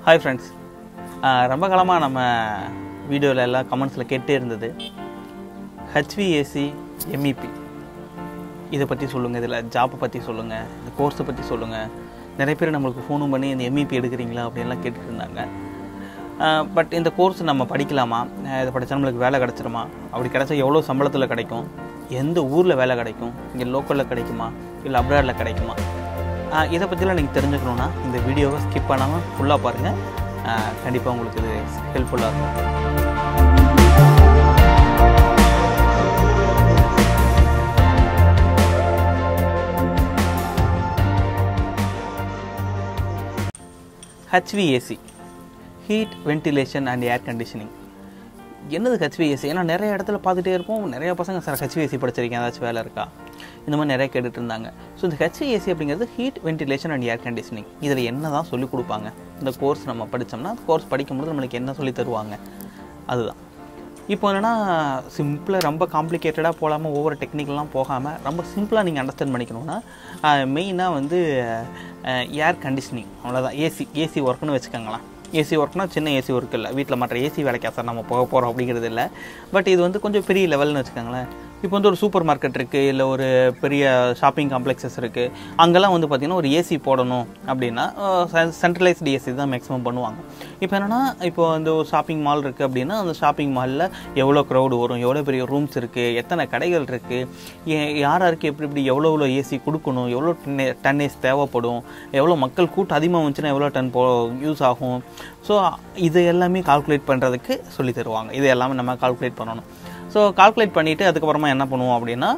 hi friends ரொம்ப காலமாக நம்ம வீடியோவில் எல்லாம் கமெண்ட்ஸில் கேட்டே இருந்தது ஹெச்விஏசி எம்இபி இதை பற்றி சொல்லுங்கள் இதில் ஜாப்பை பற்றி சொல்லுங்கள் இந்த கோர்ஸை பற்றி சொல்லுங்கள் நிறைய பேர் நம்மளுக்கு ஃபோனும் பண்ணி இந்த எம்இபி எடுக்கிறீங்களா அப்படின்லாம் கேட்டுட்டு இருந்தாங்க பட் இந்த கோர்ஸ் நம்ம படிக்கலாமா அஹ் இதை படித்தா நம்மளுக்கு வேலை கிடச்சிருமா அப்படி கிடச்சா எவ்வளோ சம்பளத்தில் கிடைக்கும் எந்த ஊரில் வேலை கிடைக்கும் இங்கே லோக்கலில் கிடைக்குமா இல்லை அப்ராடில் கிடைக்குமா அஹ் இதை பற்றிலாம் நீங்கள் தெரிஞ்சுக்கணுன்னா இந்த வீடியோவை ஸ்கிப் பண்ணாமல் ஃபுல்லாக பாருங்கள் கண்டிப்பாக உங்களுக்கு இது ஹெல்ப்ஃபுல்லாக இருக்கும் HVAC heat ventilation and air conditioning என்னது ஹெச்விஏசி ஏன்னா நிறைய இடத்துல பார்த்துட்டே இருப்போம் நிறைய பசங்க சார் ஹெச்விஏசி படிச்சிருக்கேன் ஏதாச்சும் வேலை இருக்கா இந்த மாதிரி நிறைய கேட்டுட்டு இருந்தாங்க ஸோ இந்த ஹெச்விஏசி அப்படிங்கிறது heat ventilation and air conditioning இதில் என்ன தான் சொல்லிக் கொடுப்பாங்க இந்த கோர்ஸ் நம்ம படித்தோம்னா கோர்ஸ் படிக்கும்போது நம்மளுக்கு என்ன சொல்லி தருவாங்க அதுதான் இப்போ என்னென்னா சிம்பிளாக ரொம்ப காம்ப்ளிகேட்டடாக போகாமல் ஒவ்வொரு டெக்னிக்கெலாம் போகாமல் ரொம்ப சிம்பிளாக நீங்கள் அண்டர்ஸ்டாண்ட் பண்ணிக்கணுன்னா மெயினாக வந்து ஏர் கண்டிஷனிங் அவ்வளோதான் ஏசி ஏசி ஒர்க்குன்னு வச்சுக்கோங்களேன் ஏசி ஒர்க்னா சின்ன ஏசி ஒர்க் இல்லை வீட்டில் மற்ற ஏசி வேலைக்கா சார் நம்ம போக போகிறோம் அப்படிங்கிறது இல்லை பட் இது வந்து கொஞ்சம் பெரிய லெவல்னு வச்சுக்கோங்களேன் இப்போ வந்து ஒரு சூப்பர் மார்க்கெட் இருக்குது இல்லை ஒரு பெரிய ஷாப்பிங் காம்ப்ளெக்ஸஸ் இருக்குது அங்கெல்லாம் வந்து பார்த்திங்கன்னா ஒரு ஏசி போடணும் அப்படின்னா சென்ட்ரலைஸ்டு ஏசி தான் மேக்ஸிமம் பண்ணுவாங்க இப்போ என்னென்னா இப்போ வந்து ஒரு ஷாப்பிங் மால் இருக்குது அப்படின்னா அந்த ஷாப்பிங் மாலில் எவ்வளோ க்ரௌடு வரும் எவ்வளோ பெரிய ரூம்ஸ் இருக்குது எத்தனை கடைகள் இருக்குது யார் யாருக்கு எப்படி எப்படி எவ்வளோ எவ்வளோ ஏசி கொடுக்கணும் எவ்வளோ டன்னே டன்னேஸ் தேவைப்படும் எவ்வளோ மக்கள் கூட்டம் அதிகமாக வந்துச்சுன்னா எவ்வளோ டன் போ யூஸ் ஆகும் ஸோ இது எல்லாமே கால்குலேட் பண்ணுறதுக்கு சொல்லி தருவாங்க இது எல்லாமே நம்ம கால்குலேட் பண்ணணும் ஸோ கால்குலேட் பண்ணிவிட்டு அதுக்கப்புறமா என்ன பண்ணுவோம் அப்படின்னா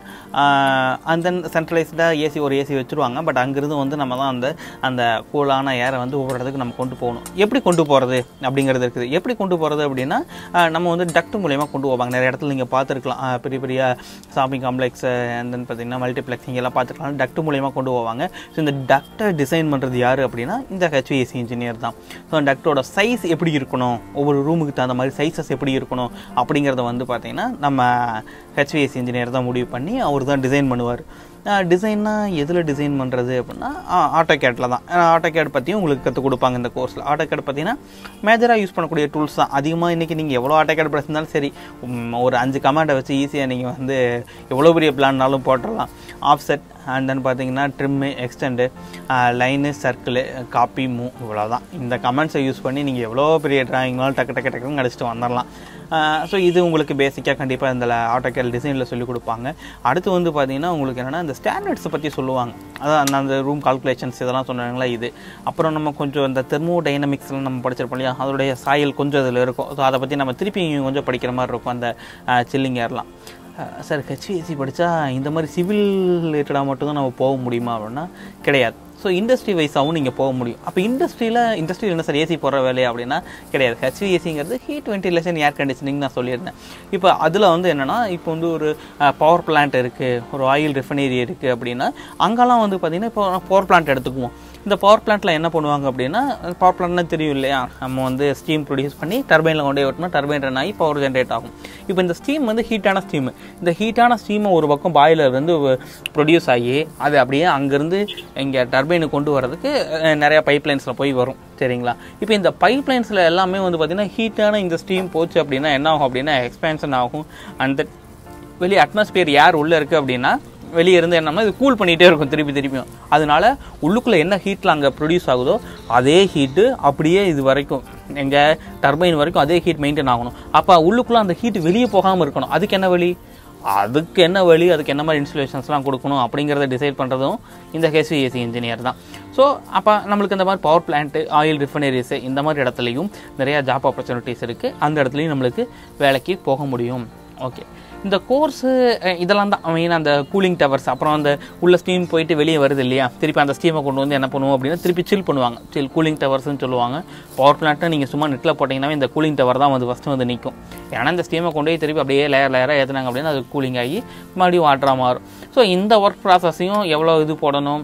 அண்ட் தென் சென்ட்ரலைஸ்டாக ஏசி ஒரு ஏசி வச்சுருவாங்க பட் அங்கேருந்து வந்து நம்ம தான் அந்த அந்த கூலான ஏரை வந்து ஒவ்வொரு இடத்துக்கு நம்ம கொண்டு போகணும் எப்படி கொண்டு போகிறது அப்படிங்கிறது இருக்குது எப்படி கொண்டு போகிறது அப்படின்னா ஆஹ் நம்ம வந்து டக்ட் மூலயமா கொண்டு போவாங்க நிறைய இடத்துல நீங்கள் பார்த்துருக்கலாம் ஆஹ் பெரிய பெரிய ஷாப்பிங் காம்ப்ளெக்ஸ் அண்ட் தென் பார்த்தீங்கன்னா மல்டிப்ளெக்ஸ் இங்கெல்லாம் பார்த்துருக்கலாம் டக்ட் மூலயமா கொண்டு போவாங்க ஸோ இந்த டக்டை டிசைன் பண்ணுறது யார் அப்படின்னா இந்த ஹெச்விஎஸ்சி இன்ஜினியர் தான் ஸோ டக்டோட சைஸ் எப்படி இருக்கணும் ஒவ்வொரு ரூமுக்கு தகுந்த மாதிரி சைஸஸ் எப்படி இருக்கணும் அப்படிங்கிறத வந்து பார்த்தீங்கன்னா நம்ம ஹெச்விஎஸ் இன்ஜினியர் தான் முடிவு பண்ணி அவர் தான் டிசைன் பண்ணுவார் டிசைன்னா எதில் டிசைன் பண்ணுறது அப்படின்னா ஆட்டோ கேட்டில் தான் ஆட்டோ கேட் பற்றியும் உங்களுக்கு கற்றுக் கொடுப்பாங்க இந்த கோர்ஸில் ஆட்டோ கேட் பார்த்தீங்கன்னா மேஜராக யூஸ் பண்ணக்கூடிய டூல்ஸ் தான் அதிகமாக இன்றைக்கி நீங்கள் எவ்வளோ ஆட்டோ கேட் படிச்சிருந்தாலும் சரி உம், ஒரு அஞ்சு கமாண்டை வச்சு ஈஸியாக நீங்கள் வந்து எவ்வளோ பெரிய பிளான்னாலும் போட்டுடலாம் ஆஃப்செட் அண்ட் தென் பார்த்தீங்கன்னா trim extend line circle copy மூ இவ்வளோதான் இந்த கமெண்ட்ஸை யூஸ் பண்ணி நீங்கள் எவ்வளோ பெரிய டிராயிங்னாலும் டக்கு டக்கு டக்குன்னு அடிச்சுட்டு வந்துடலாம் ஸோ இது உங்களுக்கு பேசிக்காக கண்டிப்பாக இந்த ஆட்டோகேல் டிசைனில் சொல்லிக் கொடுப்பாங்க அடுத்து வந்து பார்த்தீங்கன்னா உங்களுக்கு என்னென்னா இந்த ஸ்டாண்டர்ட்ஸை பற்றி சொல்லுவாங்க அதான் அந்த- அந்த ரூம் கால்குலேஷன்ஸ் இதெல்லாம் சொன்னாங்களா இது அப்புறம் நம்ம கொஞ்சம் இந்த தெர்மோ டைனமிக்ஸ்லாம் நம்ம படிச்சிருப்போம் இல்லையா அதோடைய சாயல் கொஞ்சம் அதில் இருக்கும் ஸோ அதை பற்றி நம்ம திருப்பி கொஞ்சம் படிக்கிற மாதிரி இருக்கும் அந்த சில்லிங் ஏர்லாம் சார் ஹெச்விஎஸ்சி படித்தா இந்த மாதிரி சிவில் ரிலேட்டடாக மட்டும்தான் நம்ம போக முடியுமா அப்படின்னா கிடையாது ஸோ இண்டஸ்ட்ரி வைஸாகவும் நீங்கள் போக முடியும் அப்போ இண்டஸ்ட்ரியில் இண்டஸ்ட்ரியில் என்ன சார் ஏசி போடுற வேலையா அப்படின்னா கிடையாது ஹெச்விஎஸ்சிங்கிறது ஹீட் வென்டிலேஷன் ஏர் கண்டிஷனிங் நான் சொல்லியிருந்தேன் இப்போ அதில் வந்து என்னென்னா இப்போ வந்து ஒரு பவர் பிளான்ட் இருக்குது ஒரு ஆயில் ரிஃபைனரி இருக்குது அப்படின்னா அங்கெல்லாம் வந்து பார்த்திங்கன்னா இப்போ பவர் பிளான்ட் எடுத்துக்குவோம் இந்த பவர் பிளான்ட்டில் என்ன பண்ணுவாங்க அப்படின்னா பவர் பிளான்ட்னா தெரியும் இல்லையா நம்ம வந்து ஸ்டீம் ப்ரொடியூஸ் பண்ணி டர்பைனில் கொண்டு போய் விட்டோம்னா டர்பைன் ரன் ஆகி பவர் ஜென்ரேட் ஆகும் இப்போ இந்த ஸ்டீம் வந்து ஹீட்டான ஸ்டீம் இந்த ஹீட்டான ஸ்டீமை ஒரு பக்கம் பாய்லர் வந்து ப்ரொடியூஸ் ஆகி அது அப்படியே அங்கேருந்து இங்கே டர்பைனுக்கு கொண்டு வரதுக்கு அஹ், நிறைய பைப் லைன்ஸில் போய் வரும் சரிங்களா இப்போ இந்த பைப் லைன்ஸில் எல்லாமே வந்து பார்த்திங்கன்னா ஹீட்டான இந்த ஸ்டீம் போச்சு அப்படின்னா என்ன ஆகும் அப்படின்னா எக்ஸ்பேன்ஷன் ஆகும் அந்த வெளியே அட்மாஸ்பியர் ஏர் உள்ளே இருக்குது அப்படின்னா வெளியே இருந்து என்னன்னா இது கூல் பண்ணிகிட்டே இருக்கும் திருப்பி திருப்பியும் அதனால உள்ளுக்குள்ளே என்ன ஹீட்டில் அங்கே ப்ரொடியூஸ் ஆகுதோ அதே ஹீட்டு அப்படியே இது வரைக்கும் எங்கள் டர்பைன் வரைக்கும் அதே ஹீட் மெயின்டைன் ஆகணும் அப்போ உள்ளுக்குள்ளே அந்த ஹீட் வெளியே போகாமல் இருக்கணும் அதுக்கு என்ன வழி அதுக்கு என்ன வழி அதுக்கு என்ன மாதிரி இன்ஸ்டலேஷன்ஸ்லாம் கொடுக்கணும் அப்படிங்கிறத டிசைட் பண்ணுறதும் இந்த ஹெச்விஏசி இன்ஜினியர் தான் ஸோ அப்போ நம்மளுக்கு இந்த மாதிரி பவர் பிளான்ட்டு ஆயில் ரிஃபைனரிஸு இந்த மாதிரி இடத்துலையும் நிறையா ஜாப் ஆப்பர்ச்சுனிட்டிஸ் இருக்குது அந்த இடத்துலையும் நம்மளுக்கு வேலைக்கு போக முடியும் ஓகே இந்த கோர்ஸு இதெல்லாம் தான் மெயின் அந்த கூலிங் டவர்ஸ் அப்புறம் அந்த உள்ள ஸ்டீம் போயிட்டு வெளியே வருது இல்லையா திருப்பி அந்த ஸ்டீமை கொண்டு வந்து என்ன பண்ணுவோம் அப்படின்னா திருப்பி சில் பண்ணுவாங்க சில் கூலிங் டவர்ஸ்னு சொல்லுவாங்க பவர் பிளான்ட்டை நீங்கள் சும்மா நெட்டில் போட்டிங்கன்னாவே இந்த கூலிங் டவர் தான் வந்து ஃபஸ்ட்டு வந்து நிற்கும் ஏன்னா இந்த ஸ்டீமை கொண்டு போய் திருப்பி அப்படியே லேயர் லேயராக ஏற்றுனாங்க அப்படின்னா அது கூலிங் ஆகி மறுபடியும் வாட்டராக மாறும் ஸோ இந்த ஒர்க் ப்ராசஸையும் எவ்வளோ இது போடணும்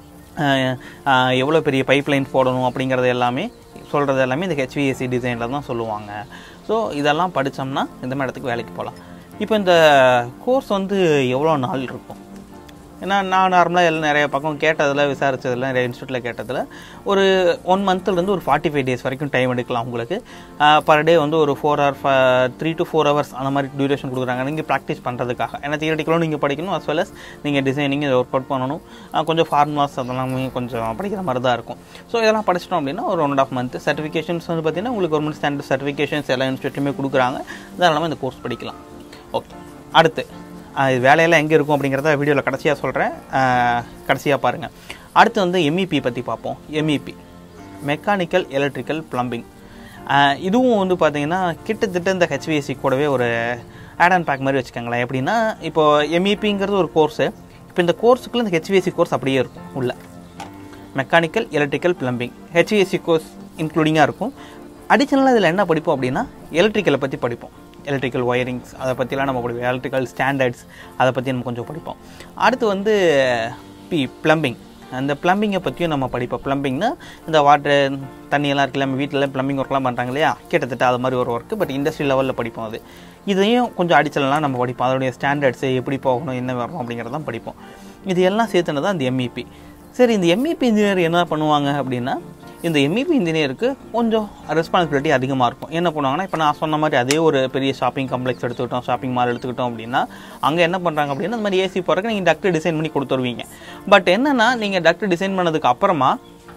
அஹ், அஹ், எவ்வளோ பெரிய பைப்லைன் போடணும் அப்படிங்கிறது எல்லாமே சொல்கிறது எல்லாமே இந்த ஹெச்விஎஸ்சி டிசைனில் தான் சொல்லுவாங்க ஸோ இதெல்லாம் படித்தோம்னா இந்த மாதிரி இடத்துக்கு வேலைக்கு போகலாம் இப்போ இந்த கோர்ஸ் வந்து எவ்வளோ நாள் இருக்கும் ஏன்னா நான் நார்மலாக எல்லாம் நிறைய பக்கம் கேட்டதில் விசாரிச்சதில் நிறைய இன்ஸ்டியூட்டில் கேட்டதில் ஒரு ஒன் மந்த்லேருந்து ஒரு ஃபார்ட்டி ஃபைவ் டேஸ் வரைக்கும் டைம் எடுக்கலாம் உங்களுக்கு பர் டே வந்து ஒரு four hour three to four hours அந்த மாதிரி டியூரேஷன் கொடுக்குறாங்க நீங்கள் ப்ராக்டிஸ் பண்ணுறதுக்காக ஏன்னா தியரட்டிக்கலும் நீங்கள் படிக்கணும் அஸ் வெல் அஸ் நீங்கள் டிசைனிங் இதை ஒர்க் அவுட் பண்ணணும் அஹ் கொஞ்சம் ஃபார்முலாஸ் அதெல்லாமே கொஞ்சம் படிக்கிற மாதிரி தான் இருக்கும் ஸோ இதெல்லாம் படிச்சிட்டோம் அப்படின்னா ஒரு one and half month certifications வந்து பார்த்தீங்கன்னா உங்களுக்கு கவர்மெண்ட் ஸ்டாண்டர்ட் சர்டிஃபிகேஷன்ஸ் எல்லா இன்ஸ்டியூட்லையுமே கொடுக்குறாங்க தாராளமாக இந்த கோர்ஸ் படிக்கலாம் ஓகே அடுத்து ஆஹ் இது வேலையெல்லாம் எங்கே இருக்கும் அப்படிங்கிறத வீடியோவில் கடைசியாக சொல்கிறேன் கடைசியாக பாருங்கள் அடுத்து வந்து எம்இபி பற்றி பார்ப்போம் எம்இபி மெக்கானிக்கல் எலக்ட்ரிக்கல் ப்ளம்பிங் இதுவும் வந்து பார்த்தீங்கன்னா கிட்டத்தட்ட இந்த ஹெச்விஎஸ்சி கூடவே ஒரு ஆட் அண்ட் பேக் மாதிரி வச்சுக்கோங்களேன் எப்படின்னா இப்போ எம்இபிங்கிறது ஒரு கோர்ஸு இப்போ இந்த கோர்ஸுக்குள்ள இந்த ஹெச்விஎஸ்சி கோர்ஸ் அப்படியே இருக்கும் உள்ள mechanical electrical plumbing HVAC course இன்க்ளூடிங்காக இருக்கும் அடிஷனலாக இதில் என்ன படிப்போம் அப்படின்னா எலக்ட்ரிக்கலை பற்றி படிப்போம் எலக்ட்ரிக்கல் ஒயரிங்ஸ் அதை பற்றிலாம் நம்ம படிப்போம் எலக்ட்ரிக்கல் ஸ்டாண்டர்ட்ஸ் அதை பற்றி நம்ம கொஞ்சம் படிப்போம் அடுத்து வந்து பி ப்ளம்பிங் அந்த ப்ளம்பிங்கை பற்றியும் நம்ம படிப்போம் ப்ளம்பிங்னா இந்த வாட்டர் தண்ணியெல்லாம் இருக்குல்ல நம்ம வீட்டில் ப்ளம்பிங் ஒர்க்லாம் பண்ணுறாங்க இல்லையா கிட்டத்தட்ட அது மாதிரி ஒரு ஒர்க்கு பட் இண்டஸ்ட்ரி லெவலில் படிப்போம் அது இதையும் கொஞ்சம் அடிச்சலாம் நம்ம படிப்போம் அதோடைய ஸ்டாண்டர்ட்ஸு எப்படி போகணும் என்ன வரணும் அப்படிங்கிறதான் படிப்போம் இது எல்லாம் சேர்த்துனது தான் இந்த எம்இபி சரி இந்த எம்இபி இன்ஜினியர் என்ன பண்ணுவாங்க அப்படின்னா இந்த எம்இபி இன்ஜினியருக்கு கொஞ்சம் ரெஸ்பான்சிபிலிட்டி அதிகமாக இருக்கும் என்ன பண்ணுவாங்கன்னா இப்போ நான் சொன்ன மாதிரி அதே ஒரு பெரிய ஷாப்பிங் காம்ப்ளெக்ஸ் எடுத்துக்கிட்டோம் ஷாப்பிங் மால் எடுத்துக்கிட்டோம் அப்படின்னா அங்கே என்ன பண்ணுறாங்க அப்படின்னா இந்த மாதிரி ஏசி போகிறதுக்கு நீங்கள் டக்ட் டிசைன் பண்ணி கொடுத்துருவீங்க பட் என்னென்னா நீங்கள் டக்ட் டிசைன் பண்ணதுக்கு அப்புறமா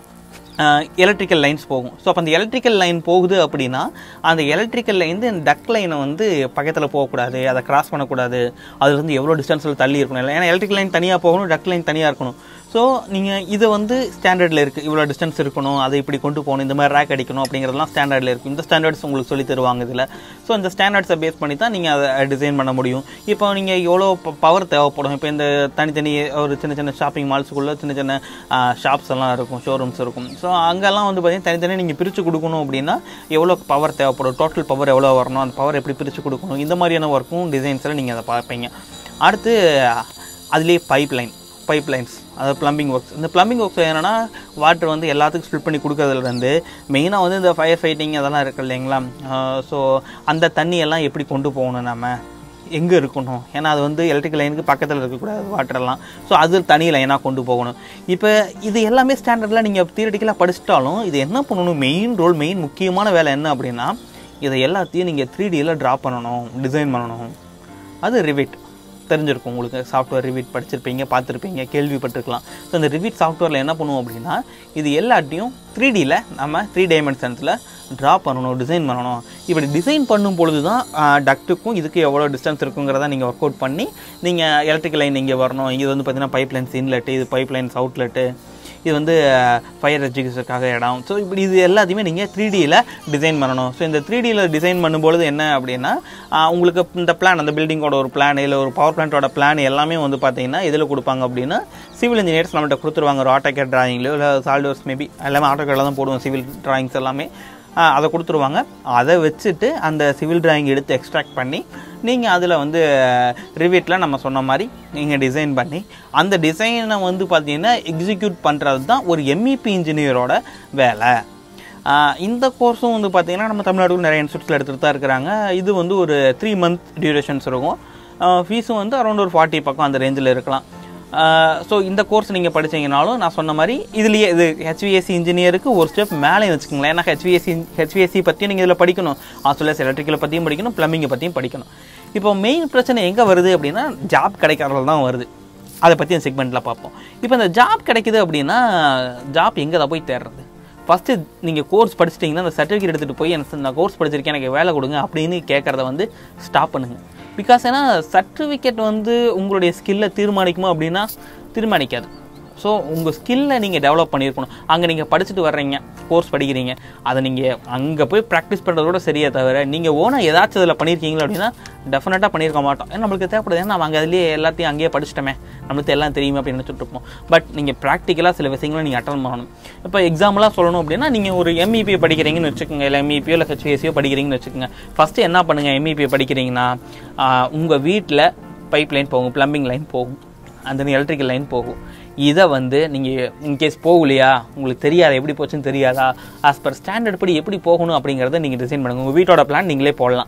எலக்ட்ரிக்கல் லைன்ஸ் போகும் ஸோ அப்போ அந்த எலக்ட்ரிக்கல் லைன் போகுது அப்படின்னா அந்த எலக்ட்ரிக்கல் லைன் இந்த டக் லைனை வந்து பக்கத்தில் போகக்கூடாது அதை கிராஸ் பண்ணக்கூடாது அதுலேருந்து எவ்வளோ டிஸ்டன்ஸில் தள்ளி இருக்கணும் இல்லை ஏன்னா எலக்ட்ரிக்கல் லைன் தனியாக போகணும் டக் லைன் தனியாக இருக்கணும் ஸோ நீங்கள் இது வந்து ஸ்டாண்டர்டில் இருக்குது இவ்வளோ டிஸ்டன்ஸ் இருக்கணும் அதை இப்படி கொண்டு போகணும் இந்த மாதிரி ரேக் அடிக்கணும் அப்படிங்கிறதெல்லாம் ஸ்டாண்டர்டில் இருக்கும் இந்த ஸ்டாண்டர்ட்ஸ் உங்களுக்கு சொல்லி தருவாங்க இதில் ஸோ இந்த ஸ்டாண்டர்ட்ஸை பேஸ் பண்ணி தான் நீங்கள் அதை டிசைன் பண்ண முடியும் இப்போ நீங்கள் எவ்வளோ பவர் தேவைப்படும் இப்போ இந்த தனித்தனி ஒரு சின்ன சின்ன ஷாப்பிங் மால்ஸுக்குள்ளே சின்ன சின்ன ஷாப்ஸ் எல்லாம் இருக்கும் ஷோரூம்ஸ் இருக்கும் ஸோ அங்கெல்லாம் வந்து பார்த்தீங்கன்னா தனித்தனி நீங்கள் பிரித்து கொடுக்கணும் அப்படின்னா எவ்வளோ பவர் தேவைப்படும் டோட்டல் பவர் எவ்வளோ வரணும் அந்த பவர் எப்படி பிரித்து கொடுக்கணும் இந்த மாதிரியான ஒர்க்கும் டிசைன்ஸில் நீங்கள் அதை பார்ப்பீங்க அடுத்து அதுலேயே பைப் லைன் பைப் லைன்ஸ் அதாவது ப்ளம்பிங் ஒர்க்ஸ் இந்த ப்ளம்பிங் ஒர்க்ஸ் என்னென்னா வாட்டர் வந்து எல்லாத்துக்கும் ஸ்பில் பண்ணி கொடுக்கறதுலேருந்து மெயினாக வந்து இந்த ஃபயர் ஃபைட்டிங் அதெல்லாம் இருக்கு இல்லைங்களா ஸோ அந்த தண்ணியெல்லாம் எப்படி கொண்டு போகணும் நம்ம எங்கே இருக்கணும் ஏன்னா அது வந்து எலக்ட்ரிக்கல் லைனுக்கு பக்கத்தில் இருக்கக்கூடாது வாட்டர்லாம் ஸோ அது தனி லைனாக கொண்டு போகணும் இப்போ இது எல்லாமே ஸ்டாண்டர்டில் நீங்கள் தியரட்டிக்கலாக படிச்சிட்டாலும் இது என்ன பண்ணணும் மெயின் ரோல் மெயின் முக்கியமான வேலை என்ன அப்படின்னா இதை எல்லாத்தையும் நீங்கள் த்ரீ டியில் ட்ரா பண்ணணும் டிசைன் பண்ணணும் அது ரிவிட் தெரிஞ்சிருக்கும் உங்களுக்கு சாஃப்ட்வேர் ரிவீட் படிச்சிருப்பீங்க பார்த்துருப்பீங்க கேள்விப்பட்டிருக்கலாம் ஸோ இந்த ரிவீட் சாஃப்ட்வேரில் என்ன பண்ணுவோம் அப்படின்னா இது எல்லாத்தையும் த்ரீ டியில் நம்ம த்ரீ டைமென்ஷன்ஸில் ட்ரா பண்ணணும் டிசைன் பண்ணணும் இப்படி டிசைன் பண்ணும் பொழுது தான் டக்ட்டுக்கும் இதுக்கு எவ்வளோ டிஸ்டன்ஸ் இருக்குங்கிறத நீங்கள் ஒர்க் அவுட் பண்ணி நீங்கள் எலக்ட்ரிக்கல் லைன் இங்கே வரணும் இது வந்து பார்த்தீங்கன்னா பைப் லைன்ஸ் இன்லெட்டு இது பைப் லைன்ஸ் அவுட்லெட்டு இது வந்து ஃபயர் எஜுகேஷனுக்காக இடம் ஸோ இப்படி இது எல்லாத்தையுமே நீங்கள் த்ரீ டியில் டிசைன் பண்ணணும் ஸோ இந்த த்ரீ டியில் டிசைன் பண்ணும்பொழுது என்ன அப்படின்னா ஆஹ் உங்களுக்கு இந்த பிளான் அந்த பில்டிங்கோட ஒரு பிளான் இல்லை ஒரு பவர் பிளான்ட்டோட பிளான் எல்லாமே வந்து பார்த்தீங்கன்னா எதில் கொடுப்பாங்க அப்படின்னா சிவில் இன்ஜினியர்ஸ் நம்மள்ட்ட கொடுத்துருவாங்க ஒரு ஆட்டோகேட் டிராயிங்லையோ இல்லை சால்டோர்ஸ் மேபி எல்லாமே ஆட்டோகேட்டில் தான் போடுவோம் சிவில் டிராயிங்ஸ் எல்லாமே ஆஹ் அதை கொடுத்துருவாங்க அதை வச்சுட்டு அந்த சிவில் டிராயிங் எடுத்து எக்ஸ்ட்ராக்ட் பண்ணி நீங்கள் அதில் வந்து ரிவீட்டில் நம்ம சொன்ன மாதிரி நீங்கள் டிசைன் பண்ணி அந்த டிசைனை வந்து பார்த்தீங்கன்னா எக்ஸிக்யூட் பண்ணுறது தான் ஒரு எம்இபி இன்ஜினியரோட வேலை ஆஹ் இந்த கோர்ஸும் வந்து பார்த்தீங்கன்னா நம்ம தமிழ்நாடுல நிறைய இன்ஸ்டியூட்ஸில் எடுத்துகிட்டு தான் இருக்கிறாங்க இது வந்து ஒரு த்ரீ மந்த் டியூரேஷன்ஸ் இருக்கும் ஃபீஸும் வந்து அரௌண்ட் ஒரு ஃபார்ட்டி பக்கம் அந்த ரேஞ்சில் இருக்கலாம் ஸோ இந்த கோர்ஸ் நீங்கள் படிச்சீங்கனாலும் நான் சொன்ன மாதிரி இதுலேயே இது ஹெச்விஎஸ்சி இன்ஜினியருக்கு ஒரு ஸ்டெப் மேலே வச்சுக்கோங்களேன் ஏன்னா ஹெச்விஎஸ்சி ஹெச்விஎஸ்சி பற்றியும் நீங்கள் இதில் படிக்கணும் ஆஸ்ட்ரேலியாஸ் எலக்ட்ரிக்கலை பற்றியும் படிக்கணும் ப்ளம்பிங்கை பற்றியும் படிக்கணும் இப்போ மெயின் பிரச்சனை எங்கே வருது அப்படின்னா ஜாப் கிடைக்காதது தான் வருது அதை பற்றி அந்த செக்மெண்ட்டில் பார்ப்போம் இப்போ இந்த ஜாப் கிடைக்குது அப்படின்னா ஜாப் எங்கே தான் போய் தேடுறது ஃபஸ்ட்டு நீங்கள் கோர்ஸ் படிச்சிட்டிங்கன்னா அந்த சர்டிஃபிகேட் எடுத்துகிட்டு போய் எனக்கு நான் கோர்ஸ் படிச்சிருக்கேன் எனக்கு வேலை கொடுங்க அப்படின்னு கேட்குறத வந்து ஸ்டாப் பண்ணுங்கள் பிகாஸ் ஏன்னா சர்டிஃபிகேட் வந்து உங்களுடைய ஸ்கில்லை தீர்மானிக்குமா அப்படின்னா தீர்மானிக்காது ஸோ உங்கள் ஸ்கில்லை நீங்கள் டெவலப் பண்ணியிருக்கணும் அங்கே நீங்கள் படிச்சுட்டு வர்றீங்க கோர்ஸ் படிக்கிறீங்க அதை நீங்கள் அங்கே போய் ப்ராக்டிஸ் பண்ணுறதோட சரியே தவிர நீங்கள் ஓனாக ஏதாச்சும் அதில் பண்ணியிருக்கீங்களா அப்படின்னா டெஃபினட்டாக பண்ணியிருக்க மாட்டோம் ஏன்னா நம்மளுக்கு தேவைப்படுது ஏன்னா நம்ம அங்கே அதுலேயே எல்லாத்தையும் அங்கேயே படிச்சிட்டோமே நம்மளுக்கு எல்லாம் தெரியுமே அப்படின்னு நினச்சிட்டு இருப்போம் பட் நீங்கள் ப்ராக்டிக்கலாக சில விஷயங்களை நீங்கள் அட்டன் பண்ணணும் இப்போ எக்ஸாம்பிளாக சொல்லணும் அப்படின்னா நீங்கள் ஒரு எம்இபி படிக்கிறீங்கன்னு வச்சுக்கோங்க இல்லை எம்இபியோ இல்லை ஹெச்விஎஸ்சியோ படிக்கிறீங்கன்னு வச்சுக்கோங்க ஃபஸ்ட்டு என்ன பண்ணுங்கள் எம்இபி படிக்கிறீங்கன்னா உங்கள் வீட்டில் பைப் லைன் போகும் ப்ளம்பிங் லைன் போகும் அந்த எலக்ட்ரிக்கல் லைன் போகும் இதை வந்து நீங்கள் இன்கேஸ் போகலையா உங்களுக்கு தெரியாதா எப்படி போச்சுன்னு தெரியாதா ஆஸ் பர் ஸ்டாண்டர்ட் படி எப்படி போகணும் அப்படிங்கிறத நீங்கள் டிசைன் பண்ணுங்கள் உங்கள் வீட்டோட பிளான் நீங்களே போடலாம்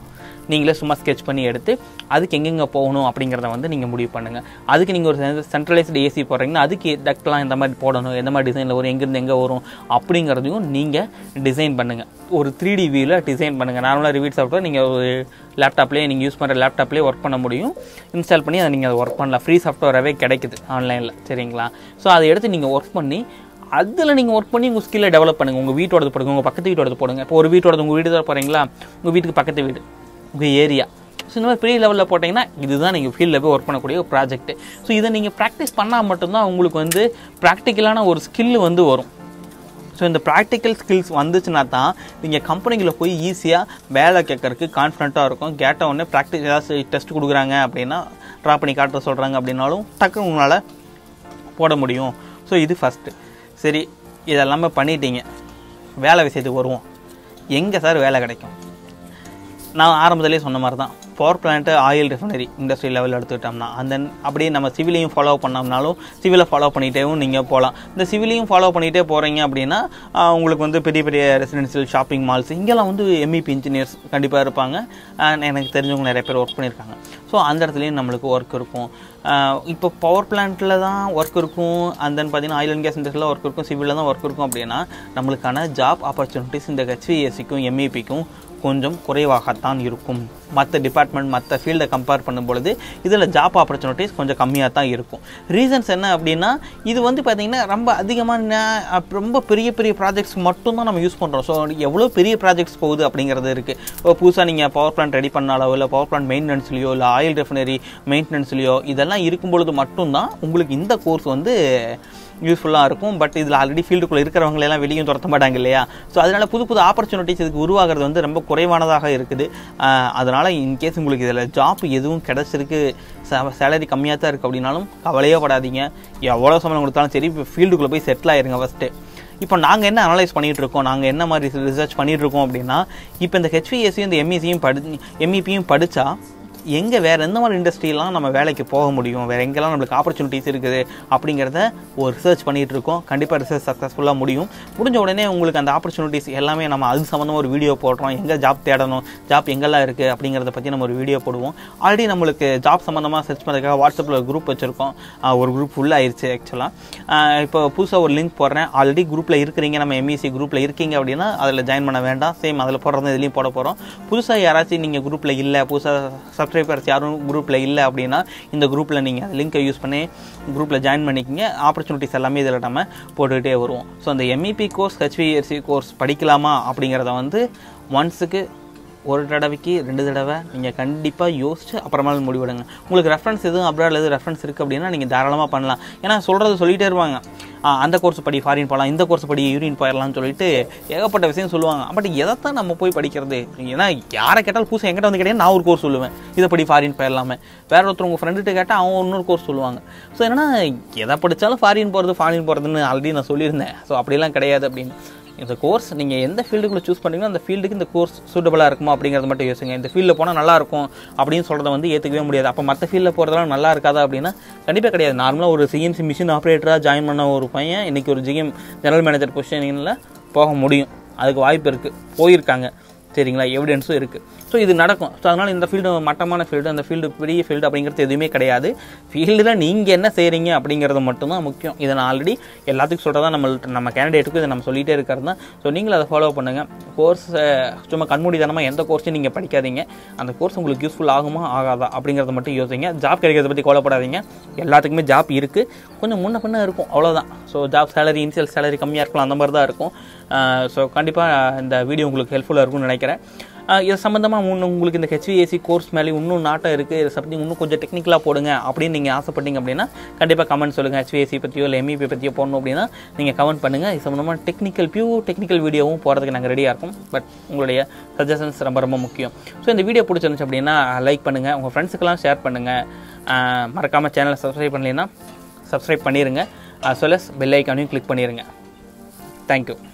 நீங்களே சும்மா ஸ்கெச் பண்ணி எடுத்து அதுக்கு எங்கெங்கே போகணும் அப்படிங்கிறத வந்து நீங்கள் முடிவு பண்ணுங்கள் அதுக்கு நீங்கள் ஒரு சென்ட்ரலைஸ்டு ஏசி போடுறீங்கன்னா அதுக்கு டக்ட்லாம் இந்த மாதிரி போடணும் எந்த மாதிரி டிசைனில் வரும் எங்கேருந்து எங்கே வரும் அப்படிங்கிறதையும் நீங்கள் டிசைன் பண்ணுங்கள் ஒரு த்ரீ டி வியூவில் டிசைன் பண்ணுங்கள் நார்மலாக ரிவீட் சாஃப்ட்வேர் நீங்கள் ஒரு லேப்டாப்லேயே நீங்கள் யூஸ் பண்ணுற லேப்டாப்லேயே ஒர்க் பண்ண முடியும் இன்ஸ்டால் பண்ணி அதை நீங்கள் ஒர்க் பண்ணலாம் ஃப்ரீ சாஃப்ட்வேராகவே கிடைக்குது ஆன்லைனில் சரிங்களா ஸோ அதை எடுத்து நீங்கள் ஒர்க் பண்ணி அதில் நீங்கள் ஒர்க் பண்ணி உங்கள் ஸ்கில்லை டெவலப் பண்ணுங்கள் உங்கள் வீட்டோடது போடுங்க உங்கள் பக்கத்து வீட்டோடது போடுங்க இப்போ ஒரு வீட்டோடது உங்கள் வீடு தான் போகிறீங்களா உங்கள் வீட்டுக்கு பக்கத்து வீடு உங்கள் ஏரியா ஸோ இந்த மாதிரி பெரிய லெவலில் போட்டிங்கன்னா இதுதான் நீங்கள் ஃபீல்டில் போய் ஒர்க் பண்ணக்கூடிய ஒரு ப்ராஜெக்ட் ஸோ இதை நீங்கள் ப்ராக்டிஸ் பண்ணால் மட்டும்தான் உங்களுக்கு வந்து ப்ராக்டிக்கலான ஒரு ஸ்கில் வந்து வரும் ஸோ இந்த ப்ராக்டிக்கல் ஸ்கில்ஸ் வந்துச்சுன்னா தான் நீங்கள் கம்பெனிகளை போய் ஈஸியாக வேலை கேட்கறதுக்கு கான்ஃபிடண்ட்டாக இருக்கும் கேட்ட உடனே ப்ராக்டிஸ் ஏதாவது டெஸ்ட் கொடுக்குறாங்க அப்படின்னா ட்ரா பண்ணி காட்ட சொல்கிறாங்க அப்படின்னாலும் டக்குன்னு உங்களால் போட முடியும் ஸோ இது ஃபஸ்ட்டு சரி இதெல்லாமே பண்ணிட்டீங்க வேலை விஷயத்துக்கு வருவோம் எங்கே சார் வேலை கிடைக்கும் நான் ஆரம்பத்திலே சொன்ன மாதிரி தான் power plant oil refinery industry லெவலில் எடுத்துக்கிட்டோம்னா அந்த அப்படியே நம்ம சிவிலையும் ஃபாலோ பண்ணோம்னாலும் சிவிலை ஃபாலோ பண்ணிகிட்டேவும் நீங்கள் போகலாம் இந்த சிவிலையும் ஃபாலோ பண்ணிகிட்டே போகிறீங்க அப்படின்னா ஆஹ், உங்களுக்கு வந்து பெரிய பெரிய ரெசிடென்சியல் ஷாப்பிங் மால்ஸ் இங்கெல்லாம் வந்து எம்இபி இன்ஜினியர்ஸ் கண்டிப்பாக இருப்பாங்க ஆஹ், எனக்கு தெரிஞ்சவங்க நிறைய பேர் ஒர்க் பண்ணியிருக்காங்க ஸோ அந்த இடத்துலையும் நம்மளுக்கு ஒர்க் இருக்கும் ஆஹ், இப்போ பவர் பிளான்ட்டில் தான் ஒர்க் இருக்கும் அண்ட் தென் பார்த்தீங்கன்னா ஆயில் அண்ட் கேஸ் இண்டஸ்ட்ரியில் ஒர்க் இருக்கும் சிவிலில் தான் ஒர்க் இருக்கும் அப்படின்னா நம்மளுக்கான ஜாப் ஆப்பர்ச்சுனிட்டிஸ் இந்த ஹெச்விஎஸ்சிக்கும் எம்இபிக்கும் கொஞ்சம் குறைவாகத்தான் இருக்கும் மற்ற டிபார்ட்மெண்ட் மற்ற ஃபீல்டை கம்பேர் பண்ணும் பொழுது இதில் ஜாப் ஆப்பர்ச்சுனிட்டிஸ் கொஞ்சம் கம்மியாக தான் இருக்கும் ரீசன்ஸ் என்ன அப்படின்னா இது வந்து பார்த்திங்கன்னா ரொம்ப அதிகமான அப்~ ரொம்ப பெரிய பெரிய ப்ராஜெக்ட்ஸ் மட்டும்தான் நம்ம யூஸ் பண்ணுறோம் ஸோ எவ்வளோ பெரிய ப்ராஜெக்ட்ஸ் போகுது அப்படிங்கிறது இருக்குது இப்போ புதுசாக நீங்கள் பவர் பிளான்ட் ரெடி பண்ணாலோ இல்லை பவர் பிளான்ட் மெயின்டெனன்ஸ்லையோ இல்லை ஆயில் ரெஃபினரி மெயின்டெனன்ஸ்லையோ இதெல்லாம் இருக்கும் பொழுது மட்டும்தான் உங்களுக்கு இந்த கோர்ஸ் வந்து யூஸ்ஃபுல்லாக இருக்கும் பட் இதில் ஆல்ரெடி ஃபீல்டுக்குள்ளே இருக்கிறவங்க எல்லாம் வெளியும் துரத்த மாட்டாங்க இல்லையா ஸோ அதனால் புது புது ஆப்பர்ச்சுனிட்டிஸ் இதுக்கு உருவாகிறது வந்து ரொம்ப குறைவானதாக இருக்குது ஆஹ் அதனால் இன்கேஸ் உங்களுக்கு இதில் ஜாப் எதுவும் கிடச்சிருக்கு சேலரி கம்மியாக தான் இருக்குது அப்படின்னாலும் கவலையே படாதீங்க எவ்வளோ சம்பளம் கொடுத்தாலும் சரி இப்போ ஃபீல்டுக்குள்ளே போய் செட்டில் ஆயிருங்க ஃபஸ்ட்டு இப்போ நாங்கள் என்ன அனலைஸ் பண்ணிட்டு இருக்கோம் நாங்கள் என்ன மாதிரி ரிசர்ச் பண்ணிட்டு இருக்கோம் அப்படின்னா இப்போ இந்த ஹெச்விஎஸ்சியும் இந்த எம்இசியும் படி எம்இபியும் படித்தா எங்கே வேறு எந்த மாதிரி இண்டஸ்ட்ரிலாம் நம்ம வேலைக்கு போக முடியும் வேறு எங்கெல்லாம் நம்மளுக்கு ஆப்பர்ச்சுனிட்டிஸ் இருக்குது அப்படிங்கிறத ஒரு ரிசர்ச் பண்ணிகிட்டு இருக்கோம் கண்டிப்பாக ரிசர்ச் சக்ஸஸ்ஃபுல்லாக முடியும் முடிஞ்ச உடனே உங்களுக்கு அந்த ஆப்பர்ச்சுனிட்டிஸ் எல்லாமே நம்ம அது சம்மந்தமாக ஒரு வீடியோ போடுறோம் எங்கே ஜாப் தேடணும் ஜாப் எங்கெல்லாம் இருக்குது அப்படிங்கிறத பற்றி நம்ம ஒரு வீடியோ போடுவோம் ஆல்ரெடி நம்மளுக்கு ஜாப் சம்மந்தமாக சர்ச் பண்ணுறதுக்காக வாட்ஸ்அப்பில் ஒரு குரூப் வச்சுருக்கோம் ஆஹ் ஒரு குரூப் ஃபுல்லாக ஆயிடுச்சு ஆக்சுவலாக இப்போ புதுசாக ஒரு லிங்க் போடுறேன் ஆல்ரெடி குரூப்பில் இருக்கிறீங்க நம்ம எம்இசி குரூப்பில் இருக்கீங்க அப்படின்னா அதில் ஜாயின் பண்ண வேண்டாம் சேம் அதில் போடுறது இதுலேயும் போட போகிறோம் புதுசாக யாராச்சும் நீங்கள் குரூப்பில் இல்லை புதுசாக சப்ஸ்கிரைபர்ஸ் யாரும் குரூப்பில் இல்லை அப்படின்னா இந்த குரூப்பில் நீங்கள் லிங்கை யூஸ் பண்ணி குரூப்பில் ஜாயின் பண்ணிக்கிங்க ஆப்பர்ச்சுனிட்டிஸ் எல்லாமே இதில் நம்ம போட்டுக்கிட்டே வருவோம் ஸோ அந்த எம்இபி கோர்ஸ் ஹெச்விஎஸ்சி கோர்ஸ் படிக்கலாமா அப்படிங்கிறத வந்து ஒன்ஸுக்கு ஒரு தடவைக்கு ரெண்டு தடவை நீங்கள் கண்டிப்பாக யோசிச்சு அப்புறமா முடிவெடுங்க உங்களுக்கு ரெஃபரன்ஸ் எதுவும் அப்ராடில் எதுவும் ரெஃபரன்ஸ் இருக்குது அப்படின்னா நீங்கள் தாராளமாக பண்ணலாம் ஏன்னா சொல்கிறது சொல்லிகிட்டே இருப்பாங்க ஆ, அந்த கோர்ஸ் படி ஃபாரின் போகலாம் இந்த கோர்ஸ் படி யூரின் போயிடலாம்னு சொல்லிட்டு ஏகப்பட்ட விஷயம் சொல்லுவாங்க பட் எதைத்தான் நம்ம போய் படிக்கிறது ஏன்னா யாரை கேட்டாலும் புதுசாக என்கிட்ட வந்து கேட்டீங்கன்னா நான் ஒரு கோர்ஸ் சொல்லுவேன் இதை படி ஃபாரின் போயிடலாமே வேற ஒருத்தர் உங்கள் ஃப்ரெண்டுகிட்ட கேட்டால் அவன் இன்னொரு கோர்ஸ் சொல்லுவாங்க ஸோ என்னன்னா எதை படித்தாலும் ஃபாரின் போகிறது ஃபாரின் போகிறதுன்னு ஆல்ரெடி நான் சொல்லியிருந்தேன் ஸோ அப்படிலாம் கிடையாது அப்படின்னு இந்த கோர்ஸ் நீங்கள் எந்த ஃபீல்டுக்குள்ளே சூஸ் பண்ணுறீங்களோ அந்த ஃபீல்டுக்கு இந்த கோர்ஸ் சூட்டபுளாக இருக்குமா அப்படிங்கிறத மட்டும் யோசிங்க இந்த ஃபீல்டில் போனால் நல்லா இருக்கும் அப்படின்னு சொல்கிறத வந்து ஏற்றுக்கவே முடியாது அப்போ மற்ற ஃபீல்டில் போகிறதெல்லாம் நல்லா இருக்காதா அப்படின்னா கண்டிப்பாக கிடையாது நார்மலாக ஒரு சிஎன்சி மிஷின் ஆப்ரேட்டராக ஜாயின் பண்ண ஒரு பையன் இன்றைக்கி ஒரு ஜிஎம் ஜெனரல் மேனேஜர் பொசிஷனில் போக முடியும் அதுக்கு வாய்ப்பு இருக்குது போயிருக்காங்க சரிங்களா எவிடன்ஸும் இருக்குது ஸோ இது நடக்கும் ஸோ அதனால் இந்த ஃபீல்டு மட்டமான ஃபீல்டு அந்த ஃபீல்டு பெரிய ஃபீல்டு அப்படிங்கிறது எதுவுமே கிடையாது ஃபீல்டில் நீங்கள் என்ன செய்கிறீங்க அப்படிங்கிறது மட்டும்தான் முக்கியம் இதை நான் ஆல்ரெடி எல்லாத்துக்கும் சொல்கிறதா நம்ம நம்ம கேண்டிடேட்டுக்கும் இதை நம்ம சொல்லிகிட்டே இருக்கிறது தான் ஸோ நீங்களும் அதை ஃபாலோ பண்ணுங்கள் கோர்ஸ் சும்மா கண்மூடித்தனமாக எந்த கோர்ஸையும் நீங்கள் படிக்காதீங்க அந்த கோர்ஸ் உங்களுக்கு யூஸ்ஃபுல் ஆகுமா ஆகாதா அப்படிங்கிறத மட்டும் யோசிங்க ஜாப் கிடைக்கிறத பற்றி கவலைப்படாதீங்க எல்லாத்துக்குமே ஜாப் இருக்குது கொஞ்சம் முன்ன பின்ன இருக்கும் அவ்வளோதான் so job salary initial salary கம்மியாக இருக்கலாம் அந்த மாதிரி தான் இருக்கும் ஸோ கண்டிப்பாக இந்த வீடியோ உங்களுக்கு ஹெல்ப்ஃபுல்லாக இருக்கும்னு நினைக்கிறேன் ஆஹ் இது சம்மந்தமாக இன்னும் உங்களுக்கு இந்த ஹெச்விஏசி கோர்ஸ் மேலே இன்னும் நாட்டம் இருக்குது இது சப்ஜெக்ட் இன்னும் கொஞ்சம் டெக்னிக்கலாக போடுங்க அப்படின்னு நீங்கள் ஆசைப்பட்டீங்க அப்படின்னா கண்டிப்பாக கமெண்ட் சொல்லுங்கள் ஹெச்விஏசி பற்றியோ இல்லை எம்இபி பற்றியோ போடணும் அப்படின்னா நீங்கள் கமெண்ட் பண்ணுங்கள் இது சம்மந்தமாக டெக்னிக்கல் பியூர் டெக்னிக்கல் வீடியோவும் போகிறதுக்கு நாங்கள் ரெடியாக இருக்கோம் பட் உங்களுடைய சஜஷன்ஸ் ரொம்ப ரொம்ப முக்கியம் ஸோ இந்த வீடியோ பிடிச்சிருந்துச்சு அப்படின்னா லைக் பண்ணுங்கள் உங்கள் ஃப்ரெண்ட்ஸுக்கெல்லாம் ஷேர் பண்ணுங்கள் மறக்காமல் சேனலை சப்ஸ்கிரைப் பண்ணலைன்னா சப்ஸ்கிரைப் பண்ணிடுங்க as well as பெல் ஐக்கானையும் கிளிக் பண்ணிடுங்க தேங்க்யூ